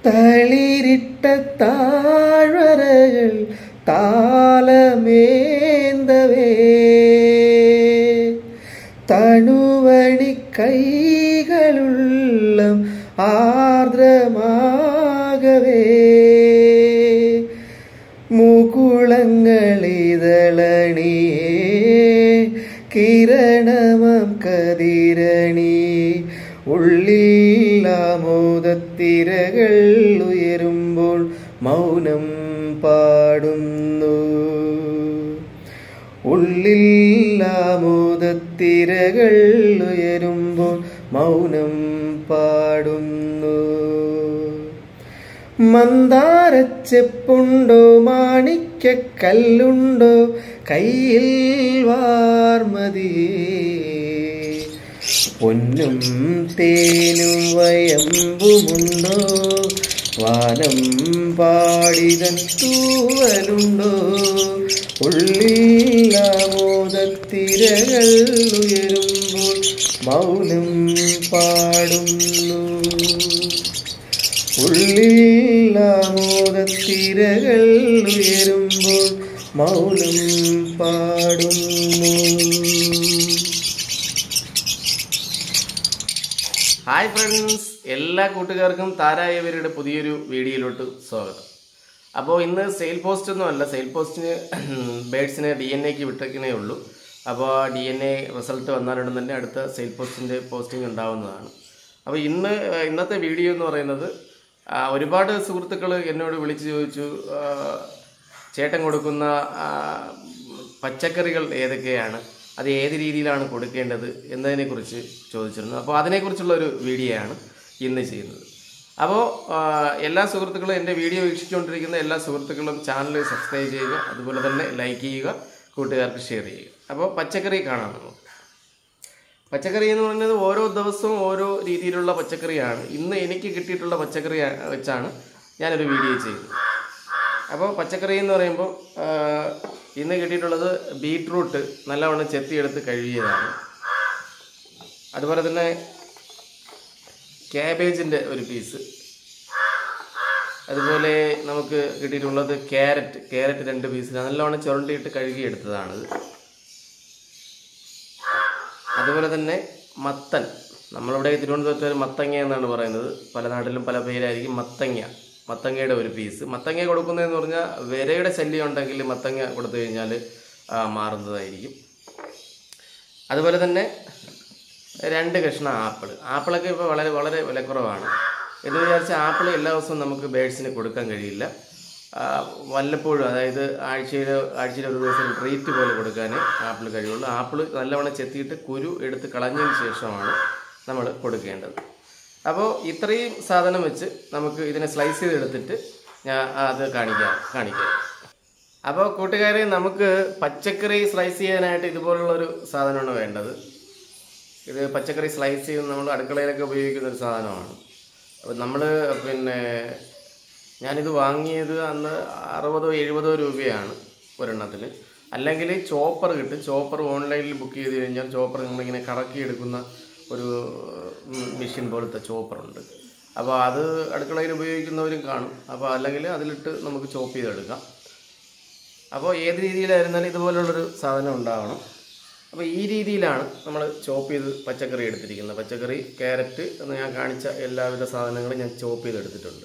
തളിരിട്ട താഴ്വരകൾ താളമേന്തവേ തണുവണി കൈകളുള്ള ആർദ്രമാകവേ മുകുളങ്ങളിതളണിയേ കിരണമം കതിരണി ഉള്ളില്ലാമോദത്തിരകൾ ഉയരുമ്പോൾ മൗനം പാടുന്നു ഉള്ളില്ലാമോദത്തിരകൾ ഉയരുമ്പോൾ മൗനം പാടുന്നു മന്ദാരച്ചെപ്പുണ്ടോ മാണിക്കല്ലുണ്ടോ കയ്യിൽ വാർമതിയേ പൊന്നും തേനും വയമ്പുമുണ്ടോ വാനം പാടിതൻ തൂവലുണ്ടോ ഉള്ളിലാമോദത്തിരകൾ ഉയരുമ്പോൾ മൗനം പാടുന്നു ഉള്ളിലാമോദത്തിരകൾ ഉയരുമ്പോൾ മൗനം പാടുന്നു ഹായ് ഫ്രണ്ട്സ് എല്ലാ കൂട്ടുകാർക്കും താരായവരുടെ പുതിയൊരു വീഡിയോയിലോട്ട് സ്വാഗതം അപ്പോൾ ഇന്ന് സെയിൽ പോസ്റ്റ് ഒന്നും അല്ല സെയിൽ പോസ്റ്റിന് ബേഡ്സിനെ ഡി എൻ എക്ക് വിട്ടേക്കണേ ഉള്ളൂ അപ്പോൾ ഡി എൻ എ റിസൾട്ട് വന്നാലുടൻ തന്നെ അടുത്ത സെയിൽ പോസ്റ്റിൻ്റെ പോസ്റ്റിംഗ് ഉണ്ടാവുന്നതാണ് അപ്പോൾ ഇന്ന് ആ, ഇന്നത്തെ വീഡിയോ എന്ന് പറയുന്നത് ആ, ഒരുപാട് സുഹൃത്തുക്കൾ എന്നോട് വിളിച്ച് ചോദിച്ചു ആ, ചേട്ടൻ കൊടുക്കുന്ന ആ, പച്ചക്കറികൾ ഏതൊക്കെയാണ് അത് ഏത് രീതിയിലാണ് കൊടുക്കേണ്ടത് എന്നതിനെക്കുറിച്ച് ചോദിച്ചിരുന്നു അപ്പോൾ അതിനെക്കുറിച്ചുള്ള ഒരു വീഡിയോ ആണ് ഇന്ന് ചെയ്യുന്നത് അപ്പോൾ ആ, എല്ലാ സുഹൃത്തുക്കളും എൻ്റെ വീഡിയോ വീക്ഷിച്ചുകൊണ്ടിരിക്കുന്ന എല്ലാ സുഹൃത്തുക്കളും ചാനൽ സബ്സ്ക്രൈബ് ചെയ്യുക അതുപോലെ തന്നെ ലൈക്ക് ചെയ്യുക കൂട്ടുകാർക്ക് ഷെയർ ചെയ്യുക അപ്പോൾ പച്ചക്കറി കാണാം നമുക്ക് പച്ചക്കറി എന്ന് പറയുന്നത് ഓരോ ദിവസവും ഓരോ രീതിയിലുള്ള പച്ചക്കറിയാണ് ഇന്ന് എനിക്ക് കിട്ടിയിട്ടുള്ള പച്ചക്കറി ആ- വെച്ചാണ് ഞാനൊരു വീഡിയോ ചെയ്യുന്നത് അപ്പോൾ പച്ചക്കറി എന്ന് പറയുമ്പോൾ ആ, ഇന്ന് കിട്ടിയിട്ടുള്ളത് ബീട്രൂട്ട് നല്ലവണ്ണം ചെത്തിയെടുത്ത് കഴുകിയതാണ് അതുപോലെ തന്നെ ക്യാബേജിൻ്റെ ഒരു പീസ് അതുപോലെ നമുക്ക് കിട്ടിയിട്ടുള്ളത് ക്യാരറ്റ് ക്യാരറ്റ് രണ്ട് പീസ് നല്ലവണ്ണം ചുരണ്ടിയിട്ട് കഴുകിയെടുത്തതാണിത് അതുപോലെ തന്നെ മത്തൻ നമ്മളിവിടെ തിരുവനന്തപുരത്ത് ഒരു മത്തങ്ങ എന്നാണ് പറയുന്നത് പല നാട്ടിലും പല പേരായിരിക്കും മത്തങ്ങ മത്തങ്ങയുടെ ഒരു പീസ് മത്തങ്ങ കൊടുക്കുന്നതെന്ന് പറഞ്ഞാൽ വിരയുടെ ശല്യം ഉണ്ടെങ്കിൽ മത്തങ്ങ കൊടുത്തു കഴിഞ്ഞാൽ ആ, മാറുന്നതായിരിക്കും അതുപോലെ തന്നെ രണ്ട് കഷ്ണം ആപ്പിൾ ആപ്പിളൊക്കെ ഇപ്പോൾ വളരെ വളരെ വിലക്കുറവാണ് എന്ന് വിചാരിച്ച ആപ്പിൾ എല്ലാ ദിവസവും നമുക്ക് ബേഡ്സിന് കൊടുക്കാൻ കഴിയില്ല ആ, വല്ലപ്പോഴും അതായത് ആഴ്ചയിൽ ആഴ്ചയിൽ ഒരു ദിവസം ട്രീറ്റ് പോലെ കൊടുക്കാനേ ആപ്പിൾ കഴിയുള്ളൂ ആപ്പിൾ നല്ലവണ്ണം ചെത്തിയിട്ട് കുരു എടുത്ത് കളഞ്ഞതിന് ശേഷമാണ് നമ്മൾ കൊടുക്കേണ്ടത് അപ്പോൾ ഇത്രയും സാധനം വെച്ച് നമുക്ക് ഇതിനെ സ്ലൈസ് ചെയ്തെടുത്തിട്ട് ഞാൻ അത് കാണിക്കാം കാണിക്കാം അപ്പോൾ കൂട്ടുകാരെ നമുക്ക് പച്ചക്കറി സ്ലൈസ് ചെയ്യാനായിട്ട് ഇതുപോലുള്ളൊരു സാധനമാണ് വേണ്ടത് ഇത് പച്ചക്കറി സ്ലൈസ് ചെയ്ത് നമ്മൾ അടുക്കളയിലൊക്കെ ഉപയോഗിക്കുന്ന ഒരു സാധനമാണ് അപ്പോൾ നമ്മൾ പിന്നെ ഞാനിത് വാങ്ങിയത് അന്ന് അറുപതോ എഴുപതോ രൂപയാണ് ഒരെണ്ണത്തിന് അല്ലെങ്കിൽ ചോപ്പർ കിട്ടും ചോപ്പർ ഓൺലൈനിൽ ബുക്ക് ചെയ്ത് കഴിഞ്ഞാൽ ചോപ്പർ നമ്മളിങ്ങനെ കറക്കി എടുക്കുന്ന ഒരു മെഷീൻ പോലത്തെ ചോപ്പറുണ്ട് അപ്പോൾ അത് അടുക്കളയിൽ ഉപയോഗിക്കുന്നവരും കാണും അപ്പോൾ അല്ലെങ്കിൽ അതിലിട്ട് നമുക്ക് ചോപ്പ് ചെയ്തെടുക്കാം അപ്പോൾ ഏത് രീതിയിലായിരുന്നാലും ഇതുപോലുള്ളൊരു സാധനം ഉണ്ടാവണം അപ്പോൾ ഈ രീതിയിലാണ് നമ്മൾ ചോപ്പ് ചെയ്ത് പച്ചക്കറി എടുത്തിരിക്കുന്നത് പച്ചക്കറി ക്യാരറ്റ് എന്ന് ഞാൻ കാണിച്ച എല്ലാവിധ സാധനങ്ങളും ഞാൻ ചോപ്പ് ചെയ്തെടുത്തിട്ടുണ്ട്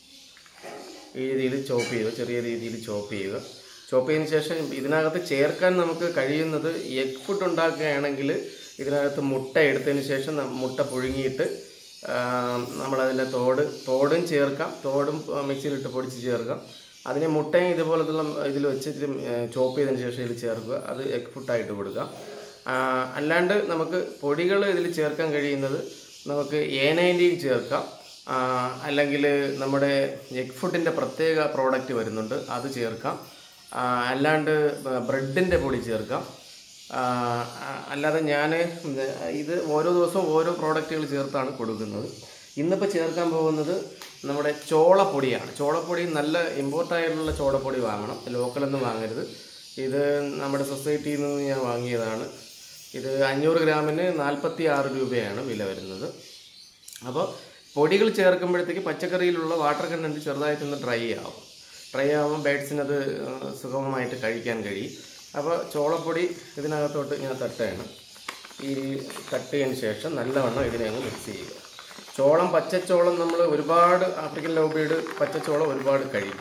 ഈ രീതിയിൽ ചോപ്പ് ചെയ്യുക ചെറിയ രീതിയിൽ ചോപ്പ് ചെയ്യുക ചോപ്പ് ചെയ്തതിന് ശേഷം ഇതിനകത്ത് ചേർക്കാൻ നമുക്ക് കഴിയുന്നത് എഗ് ഫുഡ് ഉണ്ടാക്കുകയാണെങ്കിൽ ഇതിനകത്ത് മുട്ട എടുത്തതിന് ശേഷം ന- മുട്ട പുഴുങ്ങിയിട്ട് ആ, നമ്മളതിൻ്റെ തോട് തോടും ചേർക്കാം തോടും ആ, മിക്സിയിലിട്ട് പൊടിച്ച് ചേർക്കാം അതിനെ മുട്ടയും ഇതുപോലത്തുള്ള ഇതിൽ വെച്ച് ഇച്ചിരി ചോപ്പ് ചെയ്തതിന് ശേഷം ഇതിൽ ചേർക്കുക അത് എഗ് ഫുഡായിട്ട് കൊടുക്കാം ആ, അല്ലാണ്ട് നമുക്ക് പൊടികൾ ഇതിൽ ചേർക്കാൻ കഴിയുന്നത് നമുക്ക് എ നയൻറ്റീൻ ചേർക്കാം അല്ലെങ്കിൽ നമ്മുടെ എഗ് ഫുഡിൻ്റെ പ്രത്യേക പ്രോഡക്റ്റ് വരുന്നുണ്ട് അത് ചേർക്കാം ആ, അല്ലാണ്ട് ബ്രെഡിൻ്റെ പൊടി ചേർക്കാം ആ, ആ, അല്ലാതെ ഞാൻ ഇത് ഓരോ ദിവസവും ഓരോ പ്രോഡക്റ്റുകൾ ചേർത്താണ് കൊടുക്കുന്നത് ഇന്നിപ്പോൾ ചേർക്കാൻ പോകുന്നത് നമ്മുടെ ചോളപ്പൊടിയാണ് ചോളപ്പൊടി നല്ല ഇമ്പോർട്ടായിട്ടുള്ള ചോളപ്പൊടി വാങ്ങണം ലോക്കലൊന്നും വാങ്ങരുത് ഇത് നമ്മുടെ സൊസൈറ്റിയിൽ നിന്ന് ഞാൻ വാങ്ങിയതാണ് ഇത് അഞ്ഞൂറ് ഗ്രാമിന് നാൽപ്പത്തി ആറ് രൂപയാണ് വില വരുന്നത് അപ്പോൾ പൊടികൾ ചേർക്കുമ്പോഴത്തേക്ക് പച്ചക്കറിയിലുള്ള വാട്ടർ കണ്ടൻറ്റ് ചെറുതായിട്ടൊന്ന് ഡ്രൈ ആവും ഡ്രൈ ആകുമ്പോൾ ബേഡ്സിനത് ഏഹ്, സുഗമമായിട്ട് കഴിക്കാൻ കഴിയും അപ്പോൾ ചോളപ്പൊടി ഇതിനകത്തോട്ട് ഇങ്ങനെ തട്ടുകയാണ് ഈ തട്ടിയതിന് ശേഷം നല്ലവണ്ണം ഇതിനെ അങ്ങ് മിക്സ് ചെയ്യുക ചോളം പച്ചച്ചോളം നമ്മൾ ഒരുപാട് ആഫ്രിക്കൻ ലോബീഡ് പച്ചച്ചോളം ഒരുപാട് കഴിയും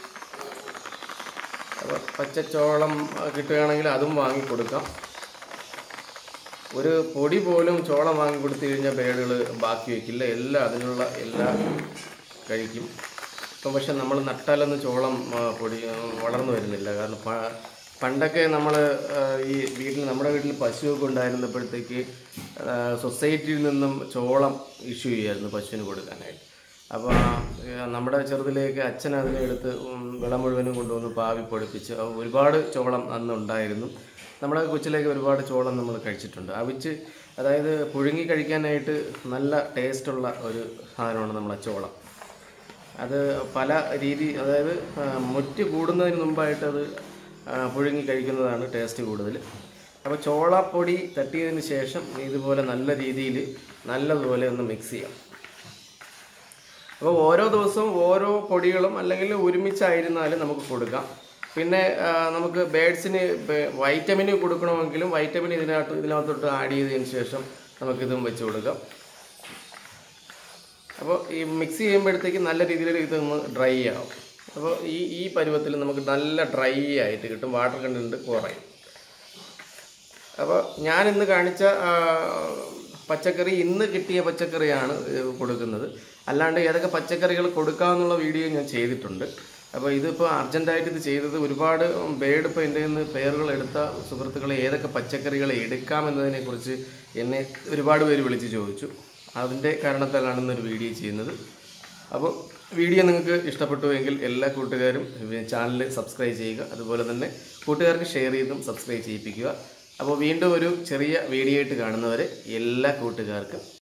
അപ്പോൾ പച്ചച്ചോളം ആ, കിട്ടുകയാണെങ്കിൽ അതും വാങ്ങി കൊടുക്കാം ഒരു പൊടി പോലും ചോളം വാങ്ങി കൊടുത്തു കഴിഞ്ഞാൽ ബേഡുകൾ ബാക്കി വയ്ക്കില്ല എല്ലാം അതിനുള്ള എല്ലാം കഴിക്കും ഇപ്പം പക്ഷെ നമ്മൾ നട്ടാലൊന്നും ചോളം ആ, പൊടി ആ, വളർന്നു വരുന്നില്ല കാരണം പ- പണ്ടൊക്കെ നമ്മൾ ഈ വീട്ടിൽ നമ്മുടെ വീട്ടിൽ പശുവൊക്കെ ഉണ്ടായിരുന്നപ്പോഴത്തേക്ക് ആ, സൊസൈറ്റിയിൽ നിന്നും ചോളം ഇഷ്യൂ ചെയ്യായിരുന്നു പശുവിന് കൊടുക്കാനായിട്ട് അപ്പോൾ നമ്മുടെ ചെറുതിലേക്ക് അച്ഛൻ അതിനെ എടുത്ത് ഉം, വിള മുഴുവനും കൊണ്ടുവന്ന് പാവി പൊടിപ്പിച്ച് അത് ഒരുപാട് ചോളം അന്ന് ഉണ്ടായിരുന്നു നമ്മുടെ കൊച്ചിലേക്ക് ഒരുപാട് ചോളം നമ്മൾ കഴിച്ചിട്ടുണ്ട് അവിച്ച് അതായത് പുഴുങ്ങി കഴിക്കാനായിട്ട് നല്ല ടേസ്റ്റുള്ള ഒരു സാധനമാണ് നമ്മളെ ചോളം അത് പല രീതി അതായത് ആ, മുറ്റ് കൂടുന്നതിന് മുമ്പായിട്ട് അത് ആ, പുഴുങ്ങി കഴിക്കുന്നതാണ് ടേസ്റ്റ് കൂടുതൽ അപ്പോൾ ചോളപ്പൊടി തട്ടിയതിന് ശേഷം ഇതുപോലെ നല്ല രീതിയിൽ നല്ലതുപോലെ ഒന്ന് മിക്സ് ചെയ്യാം അപ്പോൾ ഓരോ ദിവസവും ഓരോ പൊടികളും അല്ലെങ്കിൽ ഒരുമിച്ചായിരുന്നാലും നമുക്ക് കൊടുക്കാം പിന്നെ ആ, നമുക്ക് ബേഡ്സിന് വൈറ്റമിൻ കൊടുക്കണമെങ്കിലും വൈറ്റമിൻ ഇതിനകത്ത് ഇതിനകത്തോട്ട് ആഡ് ചെയ്തതിന് ശേഷം നമുക്കിതും വെച്ച് കൊടുക്കാം അപ്പോൾ ഈ മിക്സ് ചെയ്യുമ്പോഴത്തേക്ക് നല്ല രീതിയിൽ ഇതൊന്ന് ഡ്രൈ ആവും അപ്പോൾ ഈ ഈ പരുവത്തിൽ നമുക്ക് നല്ല ഡ്രൈ ആയിട്ട് കിട്ടും വാട്ടർ കണ്ടൻറ്റ് കുറയും അപ്പോൾ ഞാൻ ഇന്ന് കാണിച്ച ആ, പച്ചക്കറി ഇന്ന് കിട്ടിയ പച്ചക്കറിയാണ് ഇത് കൊടുക്കുന്നത് അല്ലാണ്ട് ഏതൊക്കെ പച്ചക്കറികൾ കൊടുക്കാമെന്നുള്ള വീഡിയോ ഞാൻ ചെയ്തിട്ടുണ്ട് അപ്പോൾ ഇതിപ്പോൾ അർജൻറ്റായിട്ട് ഇത് ചെയ്തത് ഒരുപാട് ബേഡ് ഇപ്പോൾ എൻ്റെ നിന്ന് പേരുകൾ എടുത്ത സുഹൃത്തുക്കൾ ഏതൊക്കെ പച്ചക്കറികൾ എടുക്കാമെന്നതിനെക്കുറിച്ച് എന്നെ ഒരുപാട് പേര് വിളിച്ച് ചോദിച്ചു അതിൻ്റെ കാരണത്താലാണ് ഇന്നൊരു വീഡിയോ ചെയ്യുന്നത് അപ്പോൾ വീഡിയോ നിങ്ങൾക്ക് ഇഷ്ടപ്പെട്ടു എങ്കിൽ എല്ലാ കൂട്ടുകാരും ചാനൽ സബ്സ്ക്രൈബ് ചെയ്യുക അതുപോലെ തന്നെ കൂട്ടുകാർക്ക് ഷെയർ ചെയ്തും സബ്സ്ക്രൈബ് ചെയ്യിപ്പിക്കുക അപ്പോൾ വീണ്ടും ഒരു ചെറിയ വീഡിയോ ആയിട്ട് കാണുന്നവരെ എല്ലാ കൂട്ടുകാർക്കും